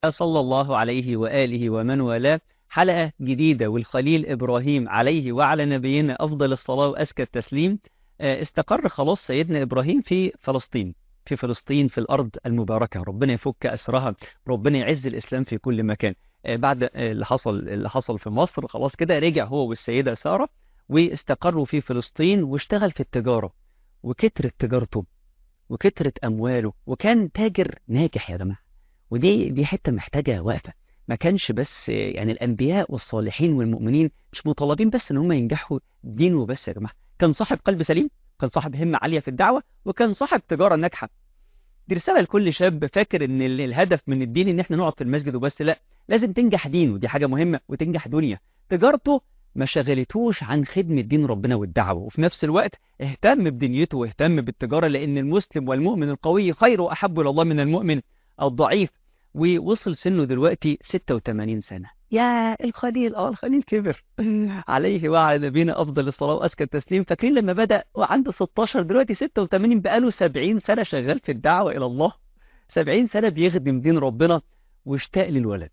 صلى الله عليه وآله ومن والاه حلقة جديدة والخليل إبراهيم عليه وعلى نبينا أفضل الصلاة وأزكى التسليم استقر خلاص سيدنا إبراهيم في فلسطين في فلسطين في الأرض المباركة ربنا يفك أسرها ربنا يعز الإسلام في كل مكان بعد اللي حصل اللي حصل في مصر خلاص كده رجع هو والسيدة سارة واستقروا في فلسطين واشتغل في التجارة وكترت تجارته وكترت أمواله وكان تاجر ناجح يا جماعة ودي دي حتة محتاجة وقفة ما كانش بس يعني الأنبياء والصالحين والمؤمنين مش مطالبين بس إن هم ينجحوا دين وبس يا جماعة كان صاحب قلب سليم كان صاحب همة عالية في الدعوة وكان صاحب تجارة ناجحة دي رسالة لكل شاب فاكر إن الهدف من الدين إن إحنا نقعد في المسجد وبس لا لازم تنجح دين ودي حاجة مهمة وتنجح دنيا تجارته ما شغلتوش عن خدمة دين ربنا والدعوة وفي نفس الوقت اهتم بدنيته واهتم بالتجارة لأن المسلم والمؤمن القوي خير وأحب إلى الله من المؤمن الضعيف ووصل سنه دلوقتي 86 سنة يا الخليل اه الخليل كبر عليه وعلى نبينا أفضل الصلاة وأزكى التسليم فاكرين لما بدأ وعنده 16 دلوقتي 86 بقاله 70 سنة شغال في الدعوة إلى الله 70 سنة بيخدم دين ربنا واشتاق للولد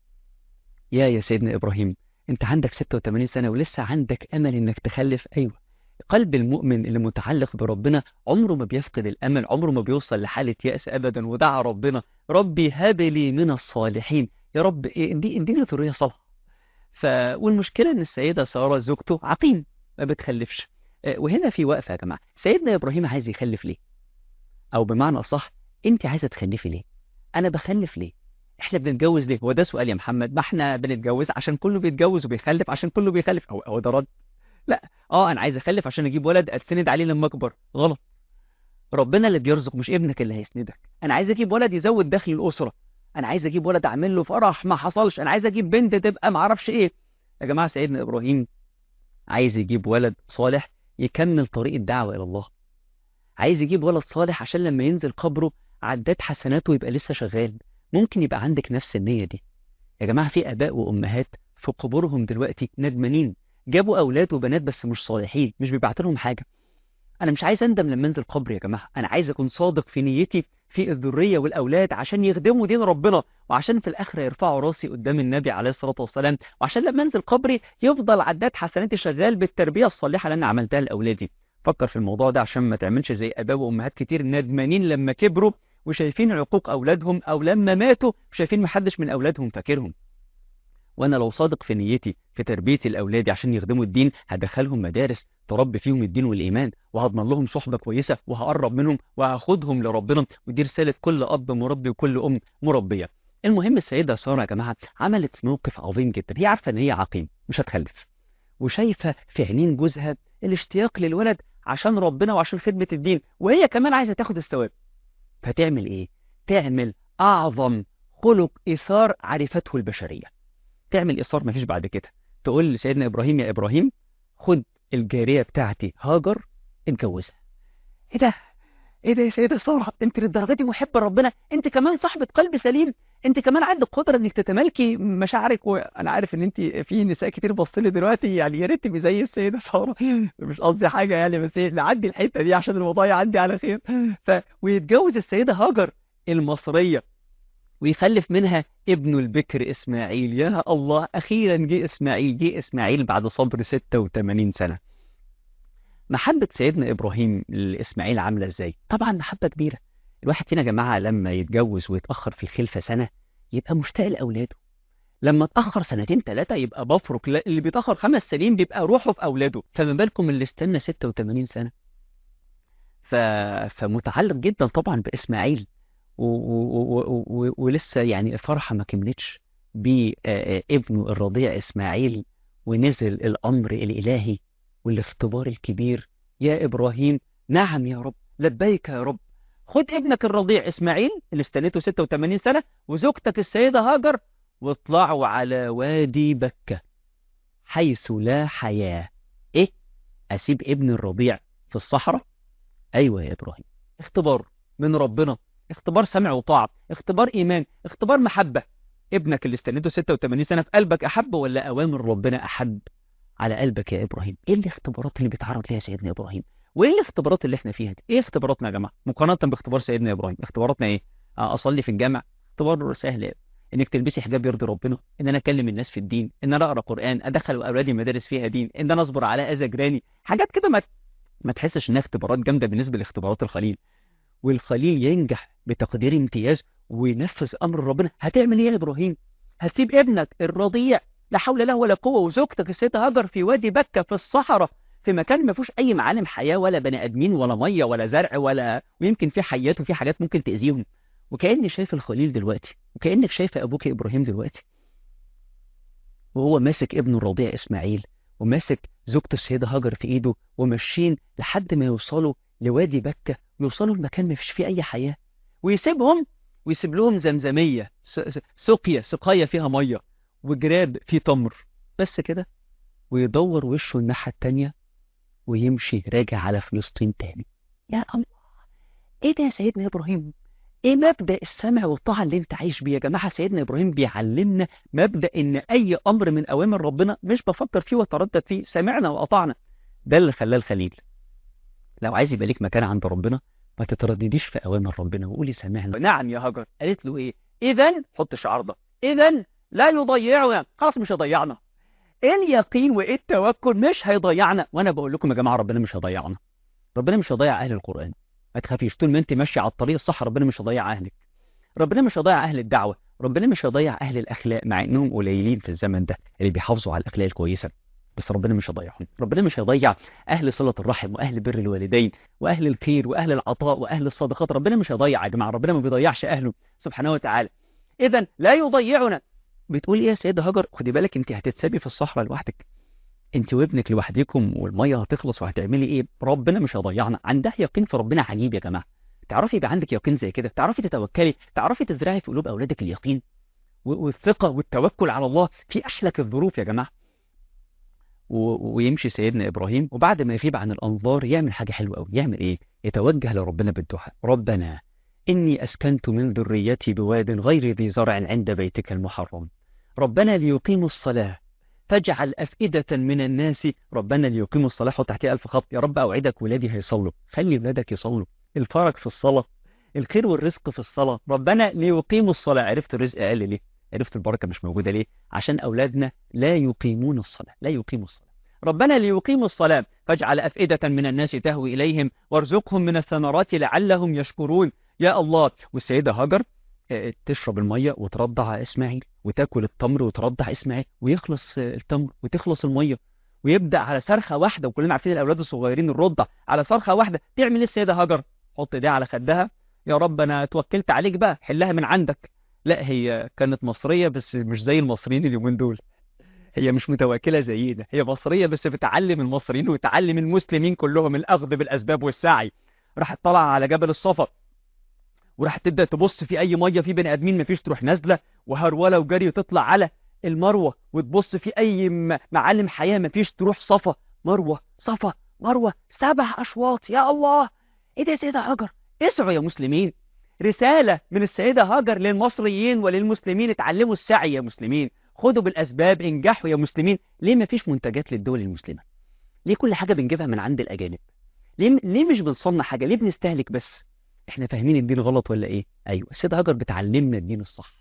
يا يا سيدنا إبراهيم انت عندك 86 سنة ولسه عندك أمل انك تخلف أيوة قلب المؤمن اللي متعلق بربنا عمره ما بيفقد الأمل عمره ما بيوصل لحالة يأس أبدا ودعا ربنا ربي هب لي من الصالحين يا رب إيه اديني ذرية صالحة ف... والمشكلة ان السيدة سارة زوجته عقيم ما بتخلفش وهنا في وقفة يا جماعة سيدنا إبراهيم عايز يخلف ليه أو بمعنى أصح انت عايزة تخلفي ليه أنا بخلف ليه احنا بنتجوز ليه هو ده سؤال يا محمد ما احنا بنتجوز عشان كله بيتجوز وبيخلف عشان كله بيخلف او هو ده رد لا اه انا عايز اخلف عشان اجيب ولد اتسند عليه لما اكبر غلط ربنا اللي بيرزق مش ابنك اللي هيسندك انا عايز اجيب ولد يزود دخل الاسره انا عايز اجيب ولد اعمل له فرح ما حصلش انا عايز اجيب بنت تبقى ما اعرفش ايه يا جماعه سيدنا ابراهيم عايز يجيب ولد صالح يكمل طريق الدعوه الى الله عايز يجيب ولد صالح عشان لما ينزل قبره عداد حسناته يبقى لسه شغال ممكن يبقى عندك نفس النية دي يا جماعة في أباء وأمهات في قبورهم دلوقتي ندمانين جابوا أولاد وبنات بس مش صالحين مش بيبعت لهم حاجة أنا مش عايز أندم لما أنزل قبر يا جماعة أنا عايز أكون صادق في نيتي في الذرية والأولاد عشان يخدموا دين ربنا وعشان في الآخرة يرفعوا راسي قدام النبي عليه الصلاة والسلام وعشان لما أنزل قبري يفضل عداد حسناتي شغال بالتربية الصالحة اللي أنا عملتها لأولادي فكر في الموضوع ده عشان ما تعملش زي أباء وأمهات كتير ندمانين لما كبروا وشايفين عقوق أولادهم أو لما ماتوا شايفين محدش من أولادهم فاكرهم وأنا لو صادق في نيتي في تربية الأولاد عشان يخدموا الدين هدخلهم مدارس تربي فيهم الدين والإيمان وهضمن لهم صحبة كويسة وهقرب منهم وهاخدهم لربنا ودي رسالة كل أب مربي وكل أم مربية المهم السيدة سارة يا جماعة عملت موقف عظيم جدا هي عارفة إن هي عقيم مش هتخلف وشايفة في عينين جوزها الاشتياق للولد عشان ربنا وعشان خدمة الدين وهي كمان عايزة تاخد الثواب فتعمل ايه تعمل اعظم خلق ايثار عرفته البشريه تعمل ايثار مفيش بعد كده تقول لسيدنا ابراهيم يا ابراهيم خد الجاريه بتاعتي هاجر اتجوزها ايه ده ايه ده يا سيدة سارة انت للدرجة دي محبة ربنا انت كمان صاحبة قلب سليم انت كمان عندك قدرة انك تتملكي مشاعرك وانا عارف ان انت في نساء كتير بصلي دلوقتي يعني يا ريت تبقي زي السيدة سارة مش قصدي حاجة يعني بس نعدي الحتة دي عشان الموضوع يعدي على خير ف ويتجوز السيدة هاجر المصرية ويخلف منها ابنه البكر اسماعيل يا الله اخيرا جه اسماعيل جه اسماعيل بعد صبر 86 سنة محبة سيدنا إبراهيم لإسماعيل عاملة إزاي؟ طبعا محبة كبيرة الواحد فينا يا جماعة لما يتجوز ويتأخر في الخلفة سنة يبقى مشتاق لأولاده لما اتأخر سنتين ثلاثة يبقى بفرك اللي بيتأخر خمس سنين بيبقى روحه في أولاده فما بالكم اللي استنى 86 سنة ف... فمتعلق جدا طبعا بإسماعيل و... و... و... ولسه يعني الفرحة ما كملتش بابنه الرضيع إسماعيل ونزل الأمر الإلهي والاختبار الكبير يا إبراهيم نعم يا رب لبيك يا رب خد ابنك الرضيع إسماعيل اللي استنيته 86 سنة وزوجتك السيدة هاجر واطلعوا على وادي بكة حيث لا حياة إيه؟ أسيب ابن الرضيع في الصحراء؟ أيوة يا إبراهيم اختبار من ربنا اختبار سمع وطاعة اختبار إيمان اختبار محبة ابنك اللي استنيته 86 سنة في قلبك أحب ولا أوامر ربنا أحب على قلبك يا إبراهيم إيه الاختبارات اللي بيتعرض ليها سيدنا إبراهيم وإيه الاختبارات اللي احنا فيها دي إيه اختباراتنا يا جماعة مقارنة باختبار سيدنا إبراهيم اختباراتنا إيه أصلي في الجامع اختبار سهل انك تلبسي حجاب يرضي ربنا ان انا اكلم الناس في الدين ان انا اقرا قران ادخل اولادي مدارس فيها دين ان انا اصبر على اذى جيراني حاجات كده ما ما تحسش انها اختبارات جامده بالنسبه لاختبارات الخليل والخليل ينجح بتقدير امتياز وينفذ امر ربنا هتعمل ايه يا ابراهيم هتسيب ابنك الرضيع لا حول له ولا قوه وزوجتك السيده هاجر في وادي بكه في الصحراء في مكان ما فيهوش اي معالم حياه ولا بني ادمين ولا ميه ولا زرع ولا ويمكن في حيات وفي حاجات ممكن تاذيهم وكاني شايف الخليل دلوقتي وكانك شايفه ابوك ابراهيم دلوقتي وهو ماسك ابنه الرضيع اسماعيل وماسك زوجته السيده هاجر في ايده وماشيين لحد ما يوصلوا لوادي بكه ويوصلوا لمكان ما فيش فيه اي حياه ويسيبهم ويسيب لهم زمزميه سقيه سقايه فيها ميه وجراب فيه تمر بس كده ويدور وشه الناحيه التانيه ويمشي راجع على فلسطين تاني يا الله ايه ده يا سيدنا ابراهيم ايه مبدأ السمع والطاعة اللي انت عايش بيه يا جماعة سيدنا ابراهيم بيعلمنا مبدأ ان اي امر من اوامر ربنا مش بفكر فيه واتردد فيه سمعنا واطعنا ده اللي خلاه الخليل لو عايز يبقى ليك مكان عند ربنا ما تتردديش في اوامر ربنا وقولي سمعنا نعم يا هاجر قالت له ايه اذا حط شعار ده اذا لا يضيعنا خلاص مش هيضيعنا اليقين وايه التوكل مش هيضيعنا وانا بقول لكم يا جماعه ربنا مش هيضيعنا ربنا مش هيضيع اهل القران ما تخافيش طول ما انت ماشيه على الطريق الصح ربنا مش هيضيع اهلك ربنا مش هيضيع اهل الدعوه ربنا مش هيضيع اهل الاخلاق مع انهم قليلين في الزمن ده اللي بيحافظوا على الاخلاق الكويسه بس ربنا مش هيضيعهم ربنا مش هيضيع اهل صله الرحم واهل بر الوالدين واهل الخير واهل العطاء واهل الصدقات ربنا مش هيضيع يا جماعه ربنا ما بيضيعش اهله سبحانه وتعالى اذا لا يضيعنا بتقول ايه يا سيده هاجر خدي بالك انت هتتسابي في الصحراء لوحدك انت وابنك لوحدكم والميه هتخلص وهتعملي ايه ربنا مش هيضيعنا عندها يقين في ربنا عجيب يا جماعه تعرفي يبقى عندك يقين زي كده تعرفي تتوكلي تعرفي تزرعي في قلوب اولادك اليقين والثقه والتوكل على الله في اشلك الظروف يا جماعه و... ويمشي سيدنا ابراهيم وبعد ما يغيب عن الانظار يعمل حاجه حلوه قوي يعمل ايه يتوجه لربنا بالدعاء ربنا اني اسكنت من ذريتي بواد غير ذي زرع عند بيتك المحرم ربنا ليقيموا الصلاه فاجعل أفئدة من الناس ربنا ليقيموا الصلاة حط تحتها ألف خط يا رب أوعدك ولادي هيصلوا خلي ولادك يصلوا الفرج في الصلاة الخير والرزق في الصلاة ربنا ليقيموا الصلاة عرفت الرزق أقل ليه عرفت البركة مش موجودة ليه عشان أولادنا لا يقيمون الصلاة لا يقيموا الصلاة ربنا ليقيموا الصلاة فاجعل أفئدة من الناس تهوي إليهم وارزقهم من الثمرات لعلهم يشكرون يا الله والسيدة هاجر تشرب المية وترضع إسماعيل وتاكل التمر وترضع إسماعيل ويخلص التمر وتخلص المية ويبدأ على صرخة واحدة وكلنا عارفين الأولاد الصغيرين الرضع على صرخة واحدة تعمل إيه السيدة هاجر حط ايديها على خدها يا رب أنا توكلت عليك بقى حلها من عندك لا هي كانت مصرية بس مش زي المصريين اليومين دول هي مش متواكلة زينا هي مصرية بس بتعلم المصريين وتعلم المسلمين كلهم الأخذ بالأسباب والسعي راحت طالعة على جبل الصفا وراح تبدا تبص في اي ميه في بني ادمين مفيش تروح نازله وهروله وجري وتطلع على المروه وتبص في اي معالم حياه مفيش تروح صفا مروه صفا مروه سبع اشواط يا الله ايه ده يا سيده هاجر اسعوا يا مسلمين رساله من السيده هاجر للمصريين وللمسلمين اتعلموا السعي يا مسلمين خدوا بالاسباب انجحوا يا مسلمين ليه مفيش منتجات للدول المسلمه ليه كل حاجه بنجيبها من عند الاجانب ليه ليه مش بنصنع حاجه ليه بنستهلك بس احنا فاهمين الدين غلط ولا ايه ايوه السيدة هاجر بتعلمنا الدين الصح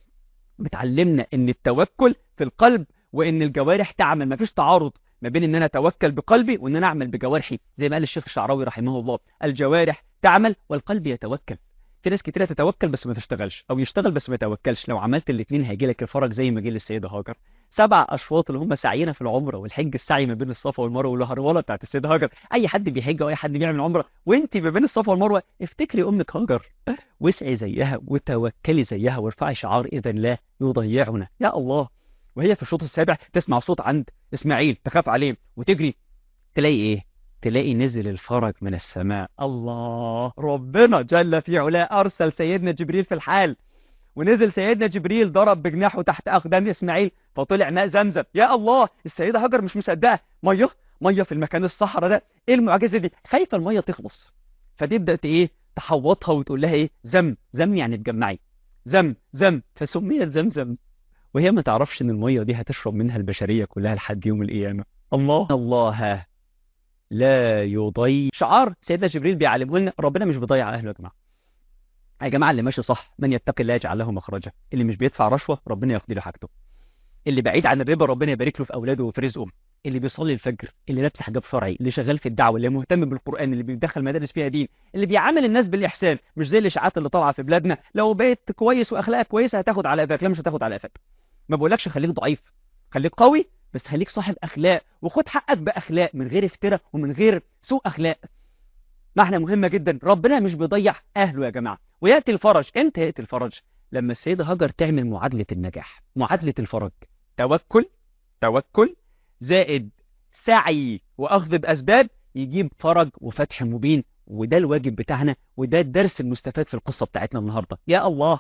بتعلمنا ان التوكل في القلب وان الجوارح تعمل مفيش تعارض ما بين ان انا اتوكل بقلبي وان انا اعمل بجوارحي زي ما قال الشيخ الشعراوي رحمه الله الجوارح تعمل والقلب يتوكل في ناس كتير تتوكل بس ما تشتغلش او يشتغل بس ما يتوكلش لو عملت الاثنين هيجي لك الفرج زي ما جه للسيده هاجر سبع اشواط اللي هم سعينا في العمره والحج السعي ما بين الصفا والمروه والهروله بتاعت السيده هاجر اي حد بيحج او اي حد بيعمل عمره وانت ما بين الصفا والمروه افتكري امك هاجر واسعي زيها وتوكلي زيها وارفعي شعار اذا لا يضيعنا يا الله وهي في الشوط السابع تسمع صوت عند اسماعيل تخاف عليه وتجري تلاقي ايه تلاقي نزل الفرج من السماء الله ربنا جل في علاه أرسل سيدنا جبريل في الحال ونزل سيدنا جبريل ضرب بجناحه تحت أقدام إسماعيل فطلع ماء زمزم يا الله السيدة هاجر مش مصدقة مية مية في المكان الصحراء ده ايه المعجزة دي خايفة المية تخلص فتبدأ ايه تحوطها وتقول لها ايه زم زم يعني تجمعي زم زم فسميت زمزم وهي ما تعرفش ان المية دي هتشرب منها البشرية كلها لحد يوم القيامة الله الله لا يضيع شعار سيدنا جبريل بيعلمه لنا ربنا مش بيضيع اهله يا جماعه يا جماعة اللي ماشي صح من يتقي الله يجعل له مخرجا اللي مش بيدفع رشوة ربنا يقضي له حاجته اللي بعيد عن الربا ربنا يبارك له في اولاده وفي رزقه اللي بيصلي الفجر اللي لابس حجاب شرعي اللي شغال في الدعوه اللي مهتم بالقران اللي بيدخل مدارس فيها دين اللي بيعامل الناس بالاحسان مش زي الاشاعات اللي طالعه في بلادنا لو بقيت كويس واخلاقك كويسه هتاخد على قفاك لا مش هتاخد على قفاك ما بقولكش خليك ضعيف خليك قوي بس خليك صاحب اخلاق وخد حقك باخلاق من غير افتراء ومن غير سوء اخلاق معنى مهمه جدا ربنا مش بيضيع اهله يا جماعه وياتي الفرج امتى ياتي الفرج لما السيده هاجر تعمل معادله النجاح معادله الفرج توكل توكل زائد سعي واخذ باسباب يجيب فرج وفتح مبين وده الواجب بتاعنا وده الدرس المستفاد في القصه بتاعتنا النهارده يا الله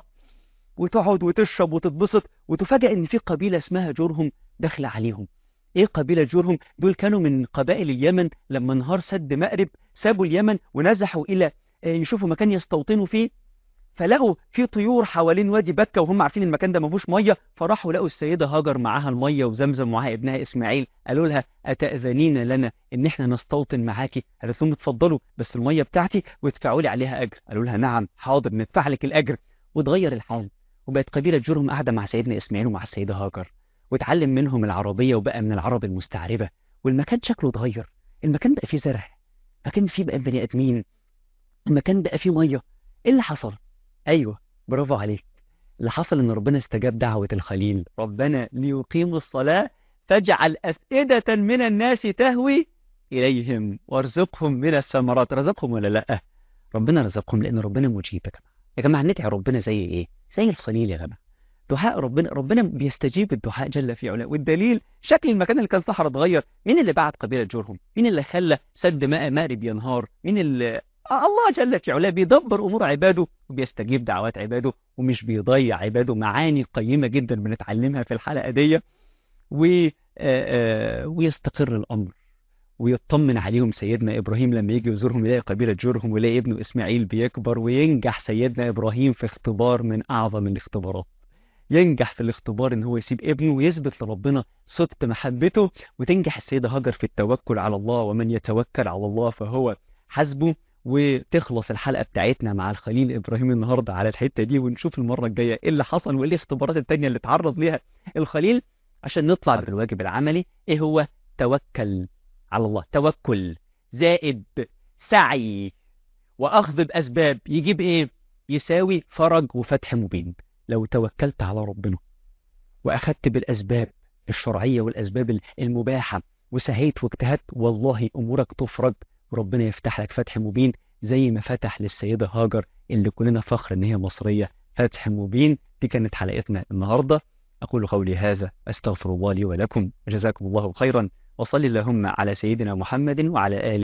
وتقعد وتشرب وتتبسط وتفاجئ ان في قبيله اسمها جورهم داخله عليهم ايه قبيله جورهم دول كانوا من قبائل اليمن لما انهار سد مأرب سابوا اليمن ونزحوا الى يشوفوا مكان يستوطنوا فيه فلقوا في طيور حوالين وادي بكة وهم عارفين المكان ده ما فيهوش ميه فراحوا لقوا السيده هاجر معاها الميه وزمزم ومعاها ابنها اسماعيل قالوا لها اتاذنين لنا ان احنا نستوطن معاكي قالت لهم اتفضلوا بس الميه بتاعتي وادفعوا لي عليها اجر قالوا لها نعم حاضر ندفع لك الاجر وتغير الحال وبقت قبيله جورهم قاعده مع سيدنا اسماعيل ومع السيده هاجر واتعلم منهم العربيه وبقى من العرب المستعربه والمكان شكله اتغير المكان بقى فيه زرع المكان فيه بقى بني ادمين المكان بقى فيه ميه ايه اللي حصل ايوه برافو عليك اللي حصل ان ربنا استجاب دعوة الخليل ربنا ليقيموا الصلاة فاجعل أفئدة من الناس تهوي إليهم وارزقهم من الثمرات رزقهم ولا لا ربنا رزقهم لأن ربنا مجيب يا جماعة يا جماعة ندعي ربنا زي إيه زي الخليل يا جماعة دعاء ربنا ربنا بيستجيب الدعاء جل في علاه والدليل شكل المكان اللي كان صحراء اتغير مين اللي بعت قبيلة جورهم مين اللي خلى سد ماء مأرب ينهار مين اللي الله جل في علاه بيدبر امور عباده وبيستجيب دعوات عباده ومش بيضيع عباده معاني قيمه جدا بنتعلمها في الحلقه دي و ويستقر الامر ويطمن عليهم سيدنا ابراهيم لما يجي يزورهم يلاقي قبيله جورهم ويلاقي ابنه اسماعيل بيكبر وينجح سيدنا ابراهيم في اختبار من اعظم الاختبارات ينجح في الاختبار ان هو يسيب ابنه ويثبت لربنا صدق محبته وتنجح السيده هاجر في التوكل على الله ومن يتوكل على الله فهو حسبه وتخلص الحلقة بتاعتنا مع الخليل إبراهيم النهاردة على الحتة دي ونشوف المرة الجاية إيه اللي حصل وإيه الاختبارات التانية اللي اتعرض ليها الخليل عشان نطلع بالواجب العملي إيه هو توكل على الله توكل زائد سعي وأخذ بأسباب يجيب إيه يساوي فرج وفتح مبين لو توكلت على ربنا وأخدت بالأسباب الشرعية والأسباب المباحة وسهيت واجتهدت والله أمورك تفرج وربنا يفتح لك فتح مبين زي ما فتح للسيدة هاجر اللي كلنا فخر ان هي مصرية فتح مبين دي كانت حلقتنا النهاردة أقول قولي هذا أستغفر الله لي ولكم جزاكم الله خيرا وصلي اللهم على سيدنا محمد وعلى آله